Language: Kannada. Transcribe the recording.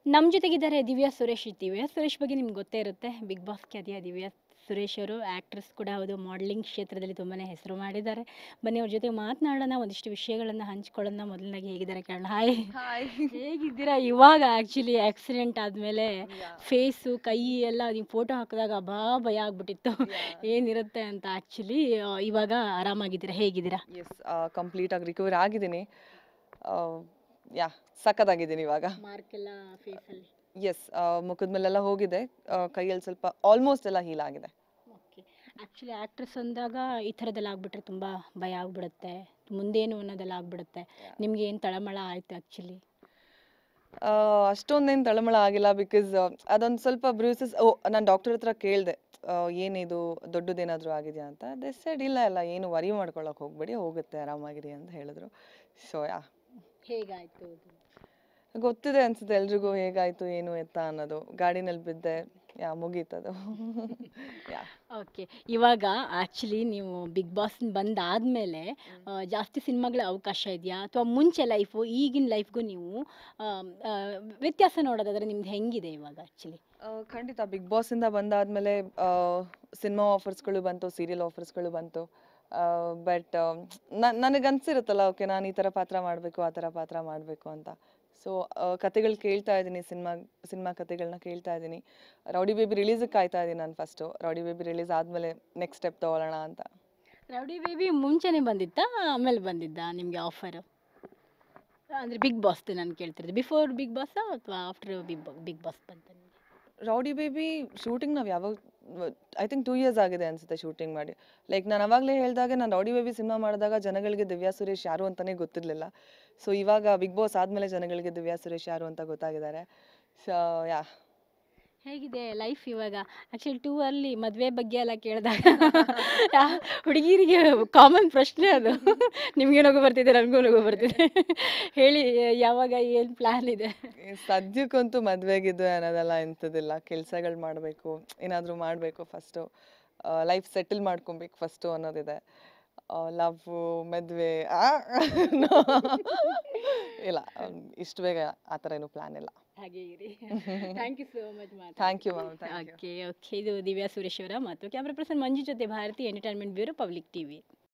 ನಮ್ಮ ಜೊತೆಗಿದ್ದಾರೆ ದಿವ್ಯಾ ಸುರೇಶ್ ದಿವ್ಯಾ ಸುರೇಶ್ ಬಗ್ಗೆ ನಿಮ್ಗೆ ಗೊತ್ತೇ ಇರುತ್ತೆ ಬಿಗ್ ಬಾಸ್ ಖ್ಯಾತಿಯ ದಿವ್ಯಾ ಸುರೇಶ್ ಅವರು ಆ್ಯಕ್ಟ್ರೆಸ್ ಕೂಡ ಹೌದು ಮಾಡಲಿಂಗ್ ಕ್ಷೇತ್ರದಲ್ಲಿ ತುಂಬಾ ಹೆಸರು ಮಾಡಿದ್ದಾರೆ ಬನ್ನಿ ಅವ್ರ ಜೊತೆ ಮಾತನಾಡೋಣ ಒಂದಿಷ್ಟು ವಿಷಯಗಳನ್ನು ಹಂಚ್ಕೊಳ್ಳೋಣ ಮೊದಲನಾಗಿ ಹೇಗಿದ್ದಾರೆ ಕಾರಣ ಹಾಯ್ ಹಾಯ್ ಹೇಗಿದ್ದೀರಾ ಇವಾಗ ಆ್ಯಕ್ಚುಲಿ ಆಕ್ಸಿಡೆಂಟ್ ಆದಮೇಲೆ ಫೇಸು ಕೈ ಎಲ್ಲ ನೀವು ಫೋಟೋ ಹಾಕಿದಾಗ ಬಾ ಭಯ ಆಗ್ಬಿಟ್ಟಿತ್ತು ಏನಿರುತ್ತೆ ಅಂತ ಆ್ಯಕ್ಚುಲಿ ಇವಾಗ ಆರಾಮಾಗಿದ್ದೀರಾ ಹೇಗಿದ್ದೀರಾ ಎಸ್ ಕಂಪ್ಲೀಟ್ ಆಗಿ ರಿಕವರ್ ಆಗಿದ್ದೀನಿ ಯಾ ಸಖತ್ತಾಗಿದ್ದೀನಿ ಇವಾಗ ಮಾರ್ಕ್ ಎಲ್ಲ ಫೇಸಲ್ಲಿ ಎಸ್ ಮುಖದ ಮೇಲೆಲ್ಲ ಹೋಗಿದೆ ಆ, ಕೈಯಲ್ಲಿ ಸ್ವಲ್ಪ ಆಲ್ಮೋಸ್ಟ್ ಎಲ್ಲ ಹೀಲ್ ಆಗಿದೆ ಓಕೆ ಆ್ಯಕ್ಚುಲಿ ಆ್ಯಕ್ಟ್ರೆಸ್ ಅಂದಾಗ ಈ ಥರದ್ದೆಲ್ಲ ಆಗ್ಬಿಟ್ರೆ ತುಂಬ ಭಯ ಆಗ್ಬಿಡುತ್ತೆ ಮುಂದೇನು ಅನ್ನೋದೆಲ್ಲ ಆಗ್ಬಿಡುತ್ತೆ ನಿಮ್ಗೆ ಏನು ತಳಮಳ ಆಯಿತು ಆ್ಯಕ್ಚುಲಿ ಆ, ಅಷ್ಟೊಂದೇನು ತಳಮಳ ಆಗಿಲ್ಲ ಬಿಕಾಸ್ ಅದೊಂದು ಸ್ವಲ್ಪ ಬ್ರೂಸಸ್ ಓ ನಾನು ಡಾಕ್ಟರ್ ಹತ್ರ ಕೇಳಿದೆ ಏನಿದು ದೊಡ್ಡದೇನಾದರೂ ಆಗಿದೆಯಾ ಅಂತ ದೆ ಸೈಡ್ ಇಲ್ಲ ಇಲ್ಲ ಏನು ವರಿ ಮಾಡ್ಕೊಳಕ್ಕೆ ಹೋಗ್ಬೇಡಿ ಹೋಗುತ್ತೆ ಆರಾಮಾಗಿರಿ ಅಂತ ಹೇಳಿದ್ರು ಸೊ ಯಾ ಹೇಗಾಯಿತು ಗೊತ್ತಿದೆ ಅನ್ಸುತ್ತೆ ಎಲ್ರಿಗೂ ಹೇಗಾಯ್ತು ಏನು ಎತ್ತ ಅನ್ನೋದು ಗಾಡಿನಲ್ಲಿ ಬಿದ್ದೆ ಯಾ ಮುಗೀತದು ಯಾ ಓಕೆ ಇವಾಗ ಆ್ಯಕ್ಚುಲಿ ನೀವು ಬಿಗ್ ಬಾಸ್ ಬಂದಾದಮೇಲೆ ಜಾಸ್ತಿ ಸಿನಿಮಾಗಳ ಅವಕಾಶ ಇದೆಯಾ ಅಥವಾ ಮುಂಚೆ ಲೈಫು ಈಗಿನ ಲೈಫ್ಗೂ ನೀವು ಆ, ಆ, ವ್ಯತ್ಯಾಸ ನೋಡೋದಾದ್ರೆ ನಿಮ್ದು ಹೆಂಗಿದೆ ಇವಾಗ ಆ್ಯಕ್ಚುಲಿ ಆ, ಖಂಡಿತ ಬಿಗ್ ಬಾಸಿಂದ ಬಂದಾದಮೇಲೆ ಸಿನಿಮಾ ಆಫರ್ಸ್ಗಳು ಬಂತು ಸೀರಿಯಲ್ ಆಫರ್ಸ್ಗಳು ಬಂತು ಬಟ್ ನನಗೆ ಅನ್ಸಿರುತ್ತಲ್ಲ ಓಕೆ ನಾನು ಈ ಥರ ಪಾತ್ರ ಮಾಡಬೇಕು ಆ ಥರ ಪಾತ್ರ ಮಾಡಬೇಕು ಅಂತ ಸೊ ಕತೆಗಳು ಕೇಳ್ತಾ ಇದ್ದೀನಿ ಸಿನಿಮಾ ಸಿನಿಮಾ ಕತೆಗಳನ್ನ ಕೇಳ್ತಾ ಇದ್ದೀನಿ ರೌಡಿ ಬೇಬಿ ರಿಲೀಸಿಗೆ ಕಾಯ್ತಾ ಇದ್ದೀನಿ ನಾನು ಫಸ್ಟು ರೌಡಿ ಬೇಬಿ ರಿಲೀಸ್ ಆದಮೇಲೆ ನೆಕ್ಸ್ಟ್ ಸ್ಟೆಪ್ ತೊಗೊಳ್ಳೋಣ ಅಂತ ರೌಡಿ ಬೇಬಿ ಮುಂಚೆನೇ ಬಂದಿತ್ತಾ ಆಮೇಲೆ ಬಂದಿದ್ದಾ ನಿಮಗೆ ಆಫರು ಅಂದರೆ ಬಿಗ್ ಬಾಸ್ದು ನಾನು ಕೇಳ್ತಿರೋದು ಬಿಫೋರ್ ಬಿಗ್ ಬಾಸಾ ಅಥವಾ ಆಫ್ಟರ್ ಬಿಗ್ ಬಿಗ್ ಬಾಸ್ ಬಂತ ನಿಮಗೆ ರೌಡಿ ಬೇಬಿ ಶೂಟಿಂಗ್ ನಾವು ಯಾವಾಗ ಐ ಥಿಂಕ್ ಟೂ ಇಯರ್ಸ್ ಆಗಿದೆ ಅನ್ಸುತ್ತೆ ಶೂಟಿಂಗ್ ಮಾಡಿ ಲೈಕ್ ನಾನು ಅವಾಗಲೇ ಹೇಳಿದಾಗ ನಾನು ರೌಡಿ ಬೇಬಿ ಸಿನಿಮಾ ಮಾಡಿದಾಗ ಜನಗಳಿಗೆ ದಿವ್ಯಾ ಸುರೇಶ್ ಯಾರು ಅಂತಲೇ ಗೊತ್ತಿರಲಿಲ್ಲ ಸೊ ಇವಾಗ ಬಿಗ್ ಬಾಸ್ ಆದಮೇಲೆ ಜನಗಳಿಗೆ ದಿವ್ಯಾ ಸುರೇಶ್ ಯಾರು ಅಂತ ಗೊತ್ತಾಗಿದ್ದಾರೆ ಸೊ ಯಾ ಹೇಗಿದೆ ಲೈಫ್ ಇವಾಗ ಆ್ಯಕ್ಚುಲಿ ಟೂ ಅಲ್ಲಿ ಮದುವೆ ಬಗ್ಗೆ ಎಲ್ಲ ಕೇಳಿದಾಗ ಹುಡುಗಿರಿಗೆ ಕಾಮನ್ ಪ್ರಶ್ನೆ ಅದು ನಿಮಗೆ ನಗು ಬರ್ತಿದೆ ನನಗೂ ನಗು ಬರ್ತಿದೆ ಹೇಳಿ ಯಾವಾಗ ಏನು ಪ್ಲ್ಯಾನ್ ಇದೆ ಸದ್ಯಕ್ಕಂತೂ ಮದುವೆಗಿದ್ದು ಅನ್ನೋದೆಲ್ಲ ಎಂಥದಿಲ್ಲ ಕೆಲಸಗಳು ಮಾಡಬೇಕು ಏನಾದರೂ ಮಾಡಬೇಕು ಫಸ್ಟು ಲೈಫ್ ಸೆಟಲ್ ಮಾಡ್ಕೊಬೇಕು ಫಸ್ಟು ಅನ್ನೋದಿದೆ ಲವ್ ಮದುವೆ ಇಲ್ಲ ಇಷ್ಟು ಬೇಗ ಆ ಥರ ಏನೂ ಪ್ಲ್ಯಾನ್ ಇಲ್ಲ ಹಾಗೆ ಇರಿ ಥ್ಯಾಂಕ್ ಯು ಸೋ ಮಚ್ ಮಾತು thank you ma'am thank you okay okay ಇದು ದಿವ್ಯಾ ಸುರೇಶ್ ಅವರ ಮಾತು ಕ್ಯಾಮ್ರಾ ಪರ್ಸನ್ ಮಂಜು ಜೊತೆ Bharathi entertainment bureau public TV